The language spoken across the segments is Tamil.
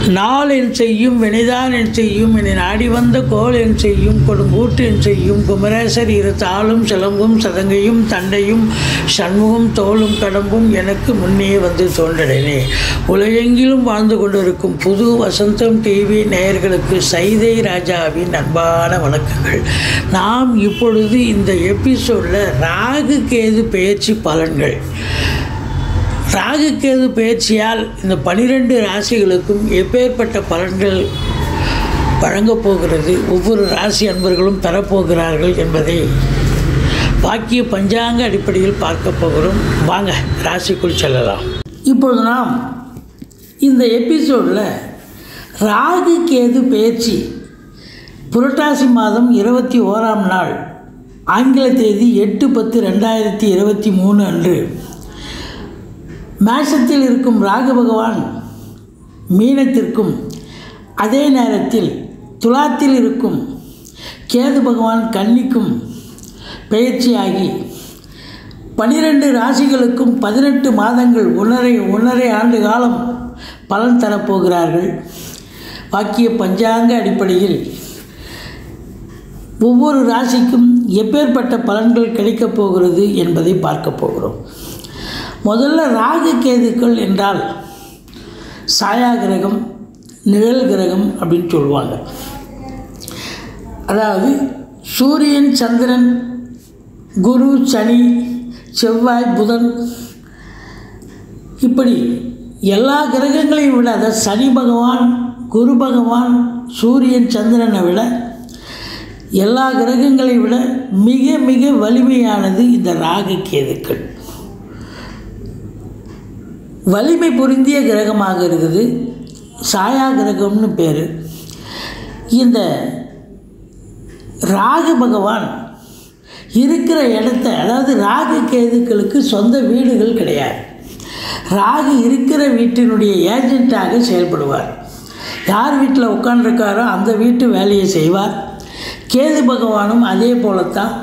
நாள் என் செய்யும் வினைதான் என் செய்யும் என்னை நாடி வந்த கோல் என் செய்யும் கொடுங்கூட்டு என் செய்யும் குமரேசர் இரு தாளும் சிலம்பும் சதங்கையும் தண்டையும் சண்முகம் தோளும் கடம்பும் எனக்கு முன்னே வந்து தோன்றடனே உலகெங்கிலும் வாழ்ந்து கொண்டிருக்கும் புது வசந்தம் டிவி நேயர்களுக்கு சைதை ராஜாவின் அன்பான வணக்கங்கள் நாம் இப்பொழுது இந்த எபிசோடில் ராகு கேது பெயர்ச்சி பலன்கள் ராகுகேது பயிற்சியால் இந்த பனிரெண்டு ராசிகளுக்கும் எப்பேற்பட்ட பலன்கள் வழங்கப் போகிறது ஒவ்வொரு ராசி அன்பர்களும் பெறப்போகிறார்கள் என்பதை வாக்கிய பஞ்சாங்க அடிப்படையில் பார்க்க போகிறோம் வாங்க ராசிக்குள் செல்லலாம் இப்பொழுது நாம் இந்த எபிசோடில் ராகு கேது பயிற்சி புரட்டாசி மாதம் இருபத்தி ஓராம் நாள் ஆங்கில தேதி எட்டு பத்து ரெண்டாயிரத்தி இருபத்தி மூணு அன்று மேஷத்தில் இருக்கும் ராகு பகவான் மீனத்திற்கும் அதே நேரத்தில் துலாத்தில் இருக்கும் கேது பகவான் கன்னிக்கும் பயிற்சியாகி பனிரெண்டு ராசிகளுக்கும் பதினெட்டு மாதங்கள் ஒன்றரை ஒன்றரை ஆண்டு காலம் பலன் தரப்போகிறார்கள் வாக்கிய பஞ்சாங்க அடிப்படையில் ஒவ்வொரு ராசிக்கும் எப்பேற்பட்ட பலன்கள் கிடைக்கப் போகிறது என்பதை பார்க்க போகிறோம் முதல்ல ராகு கேதுக்கள் என்றால் சாயா கிரகம் நிழல் கிரகம் அப்படின்னு சொல்லுவாங்க அதாவது சூரியன் சந்திரன் குரு சனி செவ்வாய் புதன் இப்படி எல்லா கிரகங்களையும் விட அதாவது சனி பகவான் குரு பகவான் சூரியன் சந்திரனை விட எல்லா கிரகங்களை விட மிக மிக வலிமையானது இந்த ராகு கேதுக்கள் வலிமை பொருந்திய கிரகமாக இருக்குது சாயா கிரகம்னு பேர் இந்த ராகு பகவான் இருக்கிற இடத்த அதாவது ராகு கேதுக்களுக்கு சொந்த வீடுகள் கிடையாது ராகு இருக்கிற வீட்டினுடைய ஏஜெண்ட்டாக செயல்படுவார் யார் வீட்டில் உட்காண்டிருக்காரோ அந்த வீட்டு வேலையை செய்வார் கேது பகவானும் அதே போலத்தான்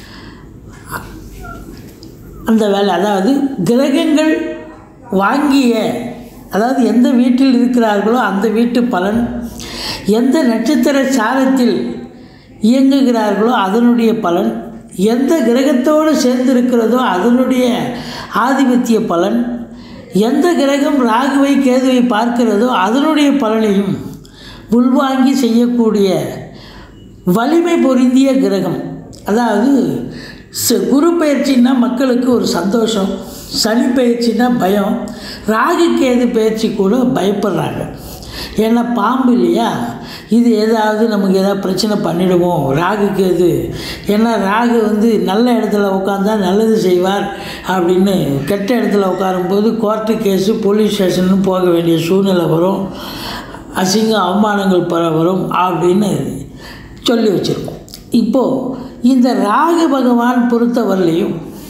அந்த வேலை அதாவது கிரகங்கள் வாங்கிய அதாவது எந்த வீட்டில் இருக்கிறார்களோ அந்த வீட்டு பலன் எந்த நட்சத்திர சாரத்தில் இயங்குகிறார்களோ அதனுடைய பலன் எந்த கிரகத்தோடு சேர்ந்திருக்கிறதோ அதனுடைய ஆதிபத்திய பலன் எந்த கிரகம் ராகுவை கேதுவை பார்க்கிறதோ அதனுடைய பலனையும் உள்வாங்கி செய்யக்கூடிய வலிமை பொருந்திய கிரகம் அதாவது குரு பயிற்சின்னா மக்களுக்கு ஒரு சந்தோஷம் சனி பயிற்சினா பயம் ராகு கேது பயிற்சி கூட பயப்படுறாங்க ஏன்னா பாம்பு இல்லையா இது ஏதாவது நமக்கு ஏதாவது பிரச்சனை பண்ணிடுவோம் ராகு கேது ஏன்னா ராகு வந்து நல்ல இடத்துல உட்காந்தா நல்லது செய்வார் அப்படின்னு கெட்ட இடத்துல உட்காரும்போது கோர்ட்டு கேஸு போலீஸ் ஸ்டேஷன்னு போக வேண்டிய சூழ்நிலை வரும் அசிங்க அவமானங்கள் பெற வரும் அப்படின்னு சொல்லி வச்சுருக்கோம் இப்போது இந்த ராகு பகவான் பொறுத்தவரையிலையும்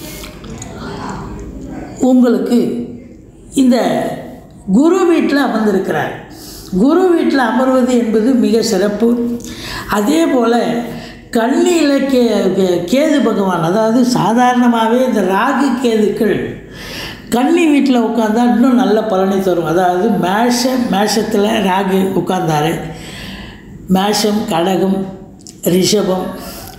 உங்களுக்கு இந்த குரு வீட்டில் அமர்ந்திருக்கிறார் குரு வீட்டில் அமர்வது என்பது மிக சிறப்பு அதே போல் கண்ணியில் கே கேது பகவான் அதாவது சாதாரணமாகவே இந்த ராகு கேதுக்கள் கன்னி வீட்டில் உட்காந்தா இன்னும் நல்ல பலனை தரும் அதாவது மேஷ மேஷத்தில் ராகு உட்கார்ந்தாரு மேஷம் கடகம் ரிஷபம்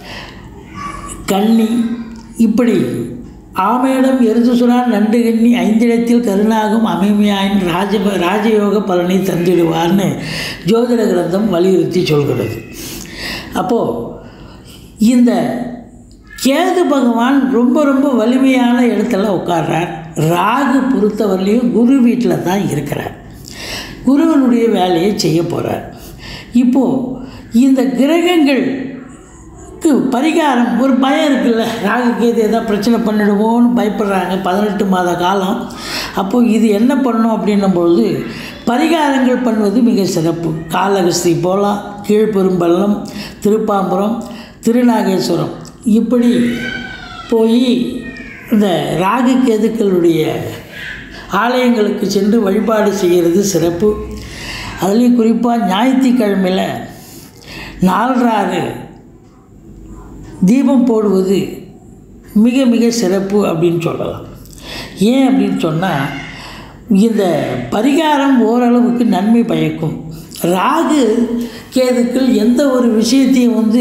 கன்னி இப்படி ஆமேடம் எருதுசுரான் நண்டு கண்ணி ஐந்திடத்தில் கருணாகும் அமைமையாயின் ராஜ ராஜயோக பலனை தந்திடுவார்னு ஜோதிட கிரந்தம் வலியுறுத்தி சொல்கிறது அப்போது இந்த கேது பகவான் ரொம்ப ரொம்ப வலிமையான இடத்துல உட்கார்றார் ராகு பொறுத்தவரையிலையும் குரு வீட்டில் தான் இருக்கிறார் குருவனுடைய வேலையை செய்ய போகிறார் இப்போது இந்த கிரகங்கள் பரிகாரம் ஒரு பயம் இருக்குல்ல ராகு கேது எதாவது பிரச்சனை பண்ணிடுவோன்னு பயப்படுறாங்க பதினெட்டு மாத காலம் அப்போது இது என்ன பண்ணும் அப்படின்னும்பொழுது பரிகாரங்கள் பண்ணுவது மிக சிறப்பு காலகஸ்தி போகலாம் கீழ்பெரும்பள்ளம் திருப்பாம்புரம் திருநாகேஸ்வரம் இப்படி போய் இந்த ராகு கேதுக்களுடைய ஆலயங்களுக்கு சென்று வழிபாடு செய்கிறது சிறப்பு அதுலேயும் குறிப்பாக ஞாயிற்றுக்கிழமையில் நாலராறு தீபம் போடுவது மிக மிக சிறப்பு அப்படின்னு சொல்லலாம் ஏன் அப்படின்னு சொன்னால் இந்த பரிகாரம் ஓரளவுக்கு நன்மை பயக்கும் ராகு கேதுக்கள் எந்த ஒரு விஷயத்தையும் வந்து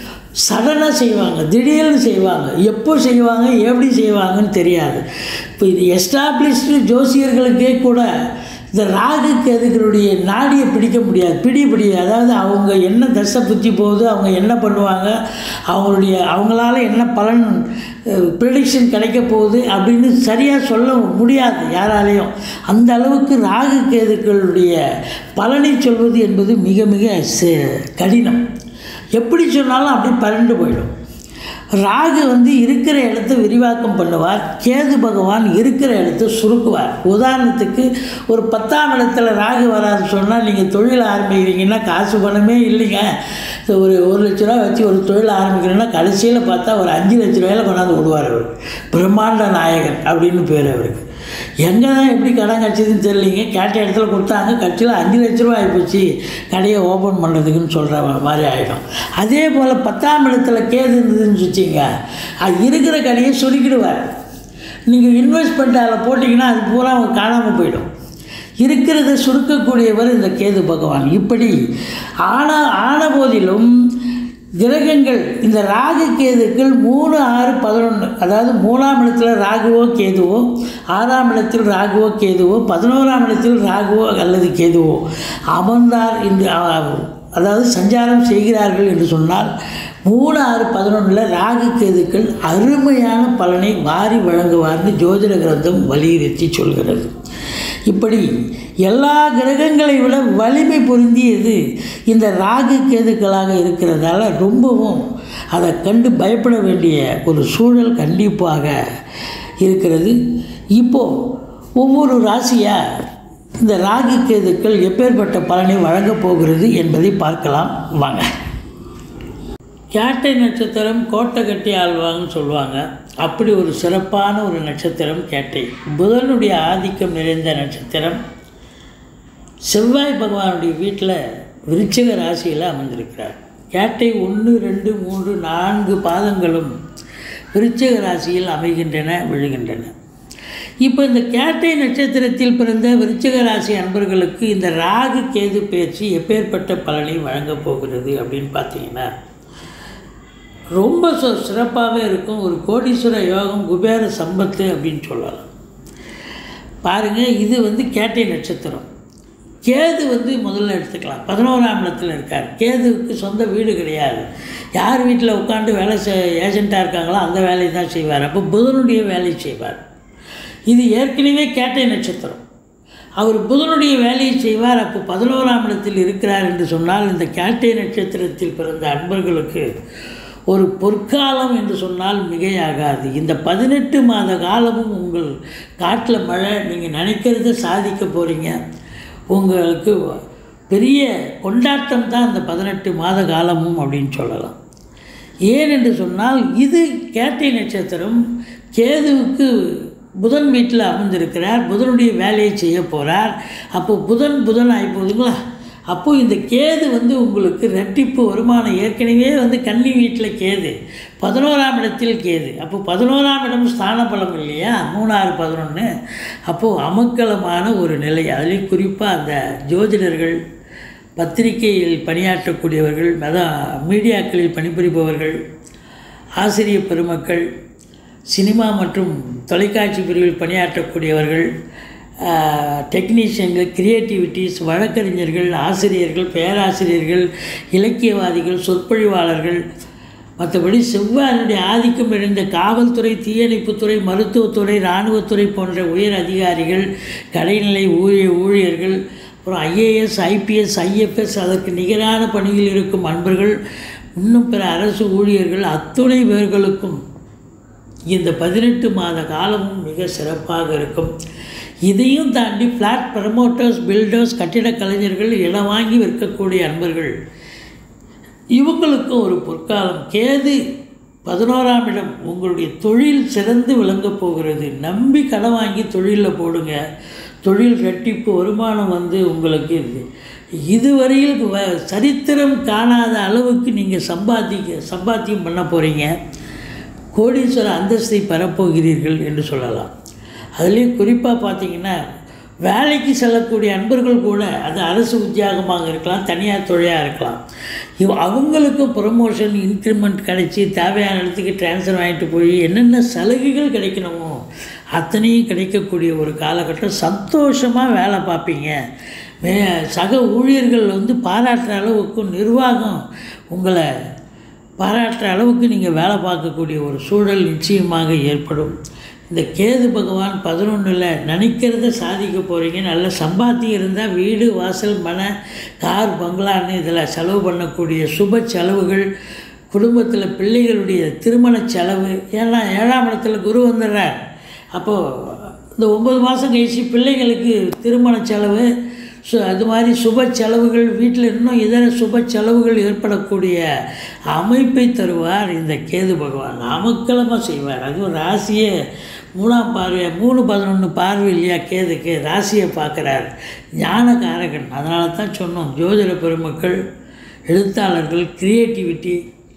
சடனாக செய்வாங்க திடீர்னு செய்வாங்க எப்போ செய்வாங்க எப்படி செய்வாங்கன்னு தெரியாது இப்போ இது எஸ்டாப்ளிஷ்டு ஜோசியர்களுக்கே கூட இந்த ராகு கேதுகளுடைய நாடியை பிடிக்க முடியாது பிடி பிடியாது அதாவது அவங்க என்ன தசை புத்தி போகுது அவங்க என்ன பண்ணுவாங்க அவங்களுடைய அவங்களால என்ன பலன் ப்ரிடிக்ஷன் கிடைக்க போகுது அப்படின்னு சரியாக சொல்ல முடியாது யாராலையும் அந்த அளவுக்கு ராகு கேதுக்களுடைய பலனை சொல்வது என்பது மிக மிக ச- கடினம் எப்படி சொன்னாலும் அப்படி பரண்டு போயிடும் ராகு வந்து இருக்கிற இடத்த விரிவாக்கம் பண்ணுவார் கேது பகவான் இருக்கிற இடத்த சுருக்குவார் உதாரணத்துக்கு ஒரு பத்தாம் இடத்துல ராகு வராது சொன்னால் நீங்கள் தொழில் ஆரம்பிக்கிறீங்கன்னா காசு பணமே இல்லைங்க இந்த ஒரு ஒரு லட்ச ரூபா வச்சு ஒரு தொழில் ஆரம்பிக்கிறீங்கன்னா கடைசியில் பார்த்தா ஒரு அஞ்சு லட்ச ரூபாயில கொண்டாந்து விடுவார் அவர் பிரம்மாண்ட நாயகன் அப்படின்னு பேர் அவருக்கு எங்கே தான் எப்படி கடன் கிடச்சதுன்னு தெரியலிங்க கேட்ட இடத்துல கொடுத்தாங்க கட்சியில் அஞ்சு லட்ச ரூபா ஆகிப்போச்சு கடையை ஓப்பன் பண்ணுறதுக்குன்னு சொல்கிற மாதிரி ஆகிடும் அதே போல் பத்தாம் இடத்துல கேது இருந்ததுன்னு வச்சிங்க அது இருக்கிற கடையை சுருக்கிடுவார் நீங்கள் இன்வெஸ்ட்மெண்ட் அதில் போட்டிங்கன்னா அது பூரா அவங்க காணாமல் போயிடும் இருக்கிறத சுருக்கக்கூடியவர் இந்த கேது பகவான் இப்படி ஆன ஆன போதிலும் கிரகங்கள் இந்த ராகு கேதுக்கள் மூணு ஆறு பதினொன்று அதாவது மூணாம் இடத்துல ராகுவோ கேதுவோ ஆறாம் இடத்தில் ராகுவோ கேதுவோ பதினோராம் இடத்தில் ராகுவோ அல்லது கேதுவோ அமர்ந்தார் என்று அ- அதாவது சஞ்சாரம் செய்கிறார்கள் என்று சொன்னால் மூணு ஆறு பதினொன்றில் ராகு கேதுக்கள் அருமையான பலனை வாரி வழங்குவார்னு ஜோதிட கிரந்தம் வலியுறுத்தி சொல்கிறது இப்படி எல்லா கிரகங்களை விட வலிமை பொருந்தியது இந்த ராகு கேதுக்களாக இருக்கிறதால ரொம்பவும் அதை கண்டு பயப்பட வேண்டிய ஒரு சூழல் கண்டிப்பாக இருக்கிறது இப்போது ஒவ்வொரு ராசியாக இந்த ராகு கேதுக்கள் எப்பேற்பட்ட பலனை வழங்கப் போகிறது என்பதை பார்க்கலாம் வாங்க கேட்டை நட்சத்திரம் கோட்டை கட்டி ஆழ்வாங்கன்னு சொல்லுவாங்க அப்படி ஒரு சிறப்பான ஒரு நட்சத்திரம் கேட்டை புதனுடைய ஆதிக்கம் நிறைந்த நட்சத்திரம் செவ்வாய் பகவானுடைய வீட்டில் விருச்சிக ராசியில் அமர்ந்திருக்கிறார் கேட்டை ஒன்று ரெண்டு மூன்று நான்கு பாதங்களும் விருச்சிக ராசியில் அமைகின்றன விழுகின்றன இப்போ இந்த கேட்டை நட்சத்திரத்தில் பிறந்த விருச்சிக ராசி அன்பர்களுக்கு இந்த ராகு கேது பயிற்சி எப்பேற்பட்ட பலனை வழங்கப் போகிறது அப்படின்னு பார்த்தீங்கன்னா ரொம்ப சு சிறப்பாகவே இருக்கும் ஒரு கோடீஸ்வர யோகம் குபேர சம்பத்து அப்படின்னு சொல்லலாம் பாருங்கள் இது வந்து கேட்டை நட்சத்திரம் கேது வந்து முதல்ல எடுத்துக்கலாம் பதினோராம் இடத்துல இருக்கார் கேதுவுக்கு சொந்த வீடு கிடையாது யார் வீட்டில் உட்காந்து வேலை செய் ஏஜெண்ட்டாக இருக்காங்களோ அந்த வேலையை தான் செய்வார் அப்போ புதனுடைய வேலையை செய்வார் இது ஏற்கனவே கேட்டை நட்சத்திரம் அவர் புதனுடைய வேலையை செய்வார் அப்போ பதினோராம் இடத்தில் இருக்கிறார் என்று சொன்னால் இந்த கேட்டை நட்சத்திரத்தில் பிறந்த அன்பர்களுக்கு ஒரு பொற்காலம் என்று சொன்னால் மிகையாகாது இந்த பதினெட்டு மாத காலமும் உங்கள் காட்டில் மழை நீங்கள் நினைக்கிறத சாதிக்க போகிறீங்க உங்களுக்கு பெரிய கொண்டாட்டம் தான் இந்த பதினெட்டு மாத காலமும் அப்படின்னு சொல்லலாம் ஏன் என்று சொன்னால் இது கேட்டை நட்சத்திரம் கேதுவுக்கு புதன் வீட்டில் அமர்ந்திருக்கிறார் புதனுடைய வேலையை செய்ய போகிறார் அப்போ புதன் புதன் ஆகி போகுதுங்களா அப்போது இந்த கேது வந்து உங்களுக்கு ரெட்டிப்பு வருமானம் ஏற்கனவே வந்து கன்னி வீட்டில் கேது பதினோராம் இடத்தில் கேது அப்போ பதினோராம் இடம் ஸ்தான பலம் இல்லையா மூணாறு பதினொன்று அப்போது அமக்கலமான ஒரு நிலை அதுலேயும் குறிப்பாக அந்த ஜோதிடர்கள் பத்திரிகையில் பணியாற்றக்கூடியவர்கள் அதான் மீடியாக்களில் பணிபுரிபவர்கள் ஆசிரியர் பெருமக்கள் சினிமா மற்றும் தொலைக்காட்சி பிரிவில் பணியாற்றக்கூடியவர்கள் டெக்னீஷியன்கள் கிரியேட்டிவிட்டிஸ் வழக்கறிஞர்கள் ஆசிரியர்கள் பேராசிரியர்கள் இலக்கியவாதிகள் சொற்பொழிவாளர்கள் மற்றபடி செவ்வாயினுடைய ஆதிக்கம் நிறைந்த காவல்துறை தீயணைப்புத்துறை மருத்துவத்துறை இராணுவத்துறை போன்ற உயர் அதிகாரிகள் கடைநிலை ஊழிய ஊழியர்கள் அப்புறம் ஐஏஎஸ் ஐபிஎஸ் ஐஎஃப்எஸ் அதற்கு நிகரான பணியில் இருக்கும் அன்பர்கள் இன்னும் பிற அரசு ஊழியர்கள் அத்துணை பேர்களுக்கும் இந்த பதினெட்டு மாத காலமும் மிக சிறப்பாக இருக்கும் இதையும் தாண்டி ஃப்ளாட் ப்ரமோட்டர்ஸ் பில்டர்ஸ் கட்டிடக் கலைஞர்கள் இடம் வாங்கி விற்கக்கூடிய அன்பர்கள் இவங்களுக்கும் ஒரு பொற்காலம் கேது பதினோராம் இடம் உங்களுடைய தொழில் சிறந்து விளங்கப் போகிறது நம்பி கடன் வாங்கி தொழிலில் போடுங்க தொழில் ரெட்டிப்பு வருமானம் வந்து உங்களுக்கு இது இதுவரையில் வ சரித்திரம் காணாத அளவுக்கு நீங்கள் சம்பாதிக்க சம்பாத்தியம் பண்ண போகிறீங்க கோடீஸ்வர அந்தஸ்தை பெறப்போகிறீர்கள் என்று சொல்லலாம் அதுலேயும் குறிப்பாக பார்த்தீங்கன்னா வேலைக்கு செல்லக்கூடிய அன்பர்கள் கூட அது அரசு உத்தியோகமாக இருக்கலாம் தனியார் தொழிலாக இருக்கலாம் இவ் அவங்களுக்கும் ப்ரொமோஷன் இன்க்ரிமெண்ட் கிடைச்சி தேவையான இடத்துக்கு ட்ரான்ஸ்ஃபர் வாங்கிட்டு போய் என்னென்ன சலுகைகள் கிடைக்கணுமோ அத்தனையும் கிடைக்கக்கூடிய ஒரு காலகட்டம் சந்தோஷமாக வேலை பார்ப்பீங்க மே சக ஊழியர்கள் வந்து பாராட்டுற அளவுக்கு நிர்வாகம் உங்களை பாராட்டுற அளவுக்கு நீங்கள் வேலை பார்க்கக்கூடிய ஒரு சூழல் நிச்சயமாக ஏற்படும் இந்த கேது பகவான் பதினொன்றில் நினைக்கிறத சாதிக்க போகிறீங்க நல்ல சம்பாத்தியம் இருந்தால் வீடு வாசல் மனை கார் பங்களான்னு இதில் செலவு பண்ணக்கூடிய சுப செலவுகள் குடும்பத்தில் பிள்ளைகளுடைய திருமண செலவு ஏன்னா ஏழாம் இடத்துல குரு வந்துடுறார் அப்போது இந்த ஒம்பது மாதம் கழிச்சு பிள்ளைகளுக்கு திருமண செலவு ஸோ அது மாதிரி சுப செலவுகள் வீட்டில் இன்னும் இதர சுப செலவுகள் ஏற்படக்கூடிய அமைப்பை தருவார் இந்த கேது பகவான் அமக்கலமாக செய்வார் அதுவும் ராசியை மூணாம் பார்வை மூணு பதினொன்று பார்வை இல்லையா கேதுக்கு ராசியை பார்க்குறார் ஞானகாரகன் அதனால தான் சொன்னோம் ஜோதிட பெருமக்கள் எழுத்தாளர்கள் கிரியேட்டிவிட்டி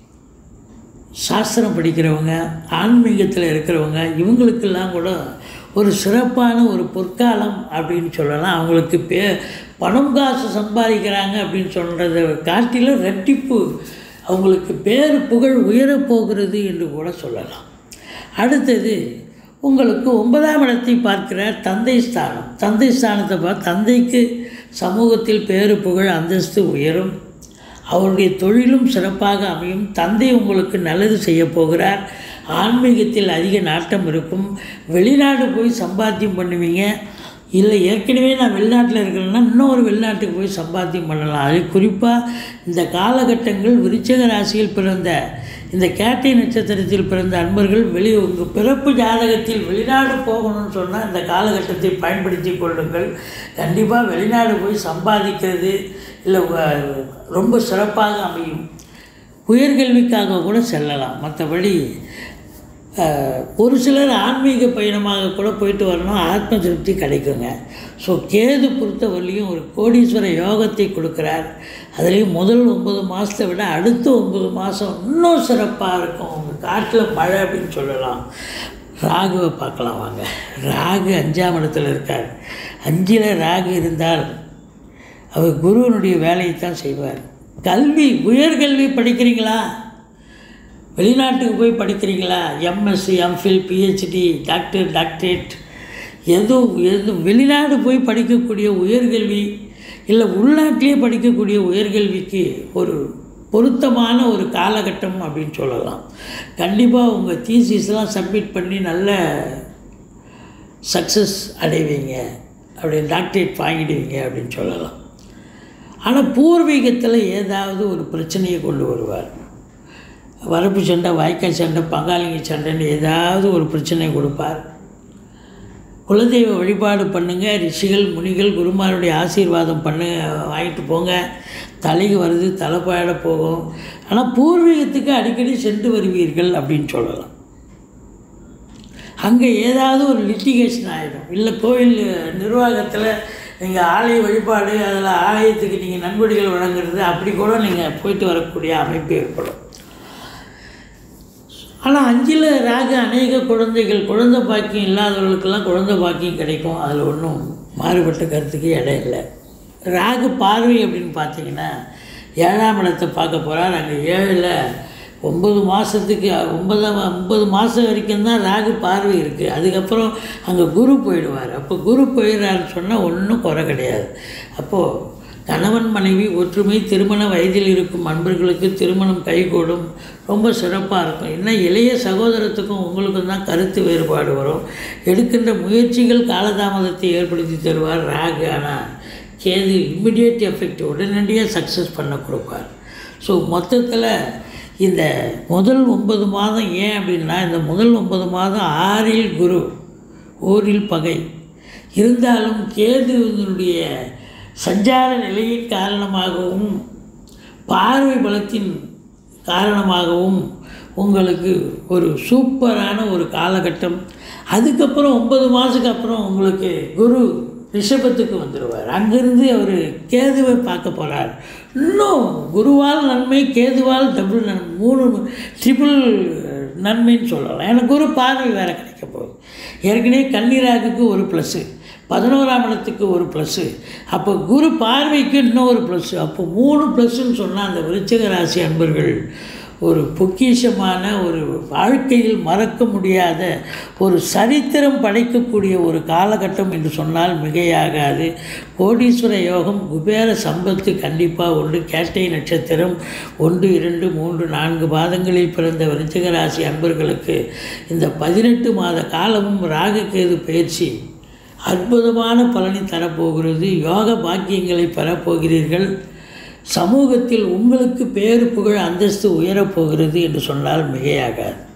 சாஸ்திரம் படிக்கிறவங்க ஆன்மீகத்தில் இருக்கிறவங்க இவங்களுக்கெல்லாம் கூட ஒரு சிறப்பான ஒரு பொற்காலம் அப்படின்னு சொல்லலாம் அவங்களுக்கு பே பணம் காசு சம்பாதிக்கிறாங்க அப்படின்னு சொல்கிறத காட்டிலும் ரெட்டிப்பு அவங்களுக்கு பேர் புகழ் உயரப் போகிறது என்று கூட சொல்லலாம் அடுத்தது உங்களுக்கு ஒன்பதாம் இடத்தை பார்க்கிற தந்தை ஸ்தானம் தந்தை ஸ்தானத்தை பார்த்து தந்தைக்கு சமூகத்தில் பேரு புகழ் அந்தஸ்து உயரும் அவருடைய தொழிலும் சிறப்பாக அமையும் தந்தை உங்களுக்கு நல்லது செய்ய போகிறார் ஆன்மீகத்தில் அதிக நாட்டம் இருக்கும் வெளிநாடு போய் சம்பாத்தியம் பண்ணுவீங்க இல்லை ஏற்கனவே நான் வெளிநாட்டில் இருக்கிறேன்னா இன்னொரு வெளிநாட்டுக்கு போய் சம்பாத்தியம் பண்ணலாம் அது குறிப்பாக இந்த காலகட்டங்கள் விருச்சக ராசியில் பிறந்த இந்த கேட்டை நட்சத்திரத்தில் பிறந்த அன்பர்கள் வெளி உங்கள் பிறப்பு ஜாதகத்தில் வெளிநாடு போகணும்னு சொன்னால் இந்த காலகட்டத்தை பயன்படுத்தி கொள்ளுங்கள் கண்டிப்பாக வெளிநாடு போய் சம்பாதிக்கிறது இல்லை வ- ரொம்ப சிறப்பாக அமையும் உயர்கல்விக்காக கூட செல்லலாம் மற்றபடி அஹ், ஒரு சிலர் ஆன்மீக பயணமாக கூட போயிட்டு வரணும் ஆத்ம திருப்தி கிடைக்குங்க ஸோ கேது பொறுத்தவரையிலையும் ஒரு கோடீஸ்வர யோகத்தை கொடுக்குறார் அதுலேயும் முதல் ஒன்பது மாதத்தை விட அடுத்த ஒன்பது மாதம் இன்னும் சிறப்பாக இருக்கும் உங்கள் காட்டில் மழை அப்படின்னு சொல்லலாம் ராகுவை பார்க்கலாம் வாங்க ராகு அஞ்சாம் இடத்துல இருக்கார் அஞ்சில் ராகு இருந்தால் அவர் குருவனுடைய வேலையை தான் செய்வார் கல்வி உயர்கல்வி படிக்கிறீங்களா வெளிநாட்டுக்கு போய் படிக்கிறீங்களா MSc MPhil PhD doctor doctorate எதுவும் எது வெளிநாடு போய் படிக்கக்கூடிய உயர்கல்வி இல்லை உள்நாட்டிலே படிக்கக்கூடிய உயர்கல்விக்கு ஒரு பொருத்தமான ஒரு காலகட்டம் அப்படின்னு சொல்லலாம் கண்டிப்பாக உங்கள் தீசிஸ்லாம் சப்மிட் பண்ணி நல்ல சக்ஸஸ் அடைவீங்க அப்படின்னு டாக்டரேட் வாங்கிடுவீங்க அப்படின்னு சொல்லலாம் ஆனால் பூர்வீகத்தில் ஏதாவது ஒரு பிரச்சனையை கொண்டு வருவார் வரப்பு சண்டை வாய்க்கால் சண்டை பங்காளிங்க சண்டைன்னு ஏதாவது ஒரு பிரச்சனையை கொடுப்பார் குலதெய்வ வழிபாடு பண்ணுங்க ரிஷிகள் முனிகள் குருமாருடைய ஆசீர்வாதம் பண்ணு வாங்கிட்டு போங்க தலைக்கு வருது தலைப்பாயிட போகும் ஆனால் பூர்வீகத்துக்கு அடிக்கடி சென்று வருவீர்கள் அப்படின்னு சொல்லலாம் அங்கே ஏதாவது ஒரு லிட்டிகேஷன் ஆகிடும் இல்லை கோயில் நிர்வாகத்தில் நீங்கள் ஆலய வழிபாடு அதில் ஆலயத்துக்கு நீங்கள் நன்கொடைகள் வழங்குறது அப்படி கூட நீங்கள் போயிட்டு வரக்கூடிய அமைப்பு ஏற்படும் ஆனால் அஞ்சில் ராகு அநேக குழந்தைகள் குழந்தை பாக்கியம் இல்லாதவர்களுக்கெல்லாம் குழந்தை பாக்கியம் கிடைக்கும் அதில் ஒன்றும் மாறுபட்ட கருத்துக்கு இடம் இல்லை ராகு பார்வை அப்படின்னு பார்த்தீங்கன்னா ஏழாம் இடத்தை பார்க்க போகிறார் அங்கே ஏழில் ஒம்பது மாதத்துக்கு ஒன்பதாம் ஒன்பது மாதம் வரைக்கும் தான் ராகு பார்வை இருக்குது அதுக்கப்புறம் அங்கே குரு போயிடுவார் அப்போ குரு போயிடுறாருன்னு சொன்னால் ஒன்றும் குறை கிடையாது அப்போது கணவன் மனைவி ஒற்றுமை திருமண வயதில் இருக்கும் அன்பர்களுக்கு திருமணம் கைகூடும் ரொம்ப சிறப்பாக இருக்கும் இன்னும் இளைய சகோதரத்துக்கும் உங்களுக்கும் தான் கருத்து வேறுபாடு வரும் எடுக்கின்ற முயற்சிகள் காலதாமதத்தை ஏற்படுத்தி தருவார் ராகு ஆனால் கேது இம்மிடியேட் எஃபெக்ட் உடனடியாக சக்ஸஸ் பண்ண கொடுப்பார் ஸோ மொத்தத்தில் இந்த முதல் ஒன்பது மாதம் ஏன் அப்படின்னா இந்த முதல் ஒன்பது மாதம் ஆறில் குரு ஓரில் பகை இருந்தாலும் கேதுவினுடைய சஞ்சார நிலையின் காரணமாகவும் பார்வை பலத்தின் காரணமாகவும் உங்களுக்கு ஒரு சூப்பரான ஒரு காலகட்டம் அதுக்கப்புறம் ஒன்பது மாதத்துக்கு அப்புறம் உங்களுக்கு குரு ரிஷபத்துக்கு வந்துடுவார் அங்கேருந்து அவர் கேதுவை பார்க்க போகிறார் இன்னும் குருவால் நன்மை கேதுவால் டபுள் நன்மை மூணு ட்ரிபிள் நன்மைன்னு சொல்லலாம் எனக்கு குரு பார்வை வேறு கிடைக்க போகுது ஏற்கனவே கன்னிராகுக்கு ஒரு ப்ளஸ்ஸு பதினோராம் இடத்துக்கு ஒரு ப்ளஸ்ஸு அப்போ குரு பார்வைக்கு இன்னொரு ப்ளஸ்ஸு அப்போ மூணு ப்ளஸ்ஸுன்னு சொன்னால் அந்த விருச்சிக ராசி அன்பர்கள் ஒரு பொக்கிஷமான ஒரு வாழ்க்கையில் மறக்க முடியாத ஒரு சரித்திரம் படைக்கக்கூடிய ஒரு காலகட்டம் என்று சொன்னால் மிகையாகாது கோடீஸ்வர யோகம் குபேர சம்பத்து கண்டிப்பாக உண்டு கேட்டை நட்சத்திரம் ஒன்று இரண்டு மூன்று நான்கு பாதங்களில் பிறந்த விருச்சிக ராசி அன்பர்களுக்கு இந்த பதினெட்டு மாத காலமும் ராகுகேது பயிற்சி அற்புதமான பலனை தரப்போகிறது யோக பாக்கியங்களை பெறப்போகிறீர்கள் சமூகத்தில் உங்களுக்கு பேரு புகழ் அந்தஸ்து உயரப்போகிறது என்று சொன்னால் மிகையாகாது